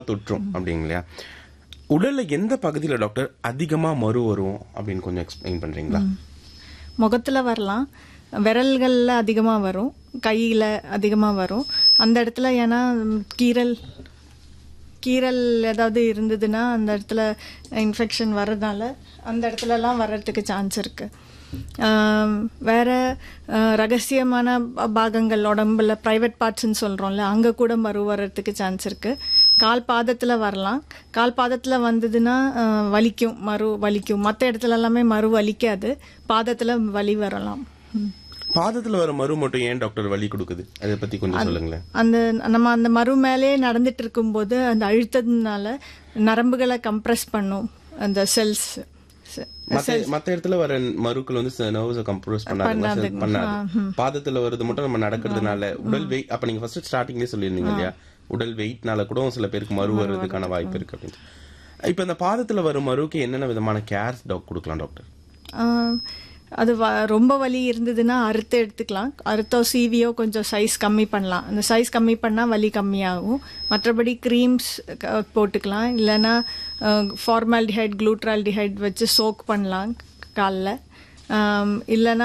தொற்றும் அப்படிங்க இல்லையா உடல்ல எந்த பகுதியில டாக்டர் அதிகமா மறு வரும் அப்படின்னு கொஞ்சம் எக்ஸ்பிளைன் பண்றீங்களா முகத்தில் வரலாம் விரல்களில் அதிகமாக வரும் கையில் அதிகமாக வரும் அந்த இடத்துல ஏன்னா ம், கீறல் கீறல் ஏதாவது இருந்ததுன்னா அந்த இடத்துல இன்ஃபெக்ஷன் வர்றதுனால அந்த இடத்துலலாம் வர்றதுக்கு சான்ஸ் இருக்குது வேற ஆஹ், ரகசியமான ப- பாகங்கள் உடம்புல ப்ரைவேட் பார்ட்ஸ்னு சொல்கிறோம்ல அங்கே கூட மறு வர்றதுக்கு சான்ஸ் இருக்குது கால் பாதத்தில் வரலாம் கால் பாதத்தில் வந்ததுன்னா ஆஹ், வலிக்கும் மறு வலிக்கும் மற்ற இடத்துல எல்லாமே மறு வலிக்காது பாதத்தில் வலி வரலாம் ம். பாதத்துல வர மறு மட்டும் ஏன் டாக்டர் வலி கொடுக்குது அதை பத்தி கொஞ்சம் சொல்லுங்களேன் அந்த நம்ம அந்த மறு மேலே நடந்துட்டு இருக்கும்போது அந்த அழுத்தத்தினால நரம்புகளை கம்ப்ரெஸ் பண்ணும் அந்த செல்ஸ் மத்த மத்த இடத்துல வர மருக்கள் வந்து நர்வ்ஸை கம்ப்ரஸ் பண்ணாது பண்ணாது பாதத்துல வருது மட்டும் நம்ம நடக்கிறதுனால உடல் வெயிட் அப்ப நீங்க ஃபர்ஸ்ட் ஸ்டார்டிங்லேயே சொல்லியிருந்தீங்க இல்லையா உடல் வெயிட்னால கூட சில பேருக்கு மறு வர்றதுக்கான வாய்ப்பு இருக்கு அப்படின்னு இப்ப இந்த பாதத்துல வரும் மருவுக்கு என்னென்ன விதமான கேர்ஸ் டாக் கொடுக்கலாம் டாக்டர் ஆஹ், அது வ- ரொம்ப வலி இருந்ததுன்னா அறுத்து எடுத்துக்கலாம் அறுத்தோ சீவியோ கொஞ்சம் சைஸ் கம்மி பண்ணலாம் அந்த சைஸ் கம்மி பண்ணால் வலி கம்மியாகும் மற்றபடி க்ரீம்ஸ் போட்டுக்கலாம் இல்லைன்னா ஃபார்மால்டிஹைட் குளூட்ரால்டிஹைட் வச்சு சோக் பண்ணலாம் காலில் இல்லைன்னா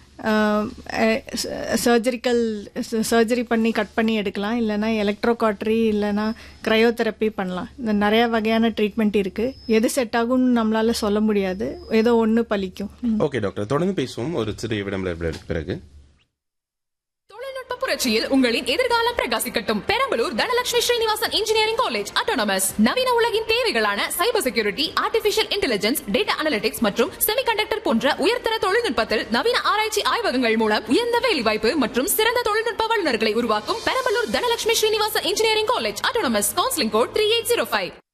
சர்ஜரிக்கல் சர்ஜரி பண்ணி கட் பண்ணி எடுக்கலாம் இல்லைன்னா எலக்ட்ரோ காட்ரி இல்லைன்னா கிரையோதெரப்பி பண்ணலாம் இந்த நிறைய வகையான ட்ரீட்மெண்ட் இருக்குது எது செட் ஆகும்னு நம்மளால சொல்ல முடியாது ஏதோ ஒன்று பலிக்கும் ஓகே டாக்டர் தொடர்ந்து பேசுவோம் ஒரு சிறிய விடம்பர பிறகு தொழில்நுட்ப புரட்சியில் உங்களின் எதிர்காலம் பிரகாசிக்கட்டும் Perambalur Dhanalakshmi Srinivasan engineering college autonomous நவீன உலகின் தேவைகளான cyber security artificial intelligence data analytics மற்றும் செமிகண்டக்டர் போன்ற உயர்தர தொழில்நுட்பத்தில் நவீன ஆராய்ச்சி ஆய்வகங்கள் மூலம் உயர்ந்த வேலைவாய்ப்பு மற்றும் சிறந்த தொழில்நுட்ப வல்லுநர்களை உருவாக்கும் Perambalur Dhanalakshmi Srinivasan engineering college autonomous counselling code three eight zero five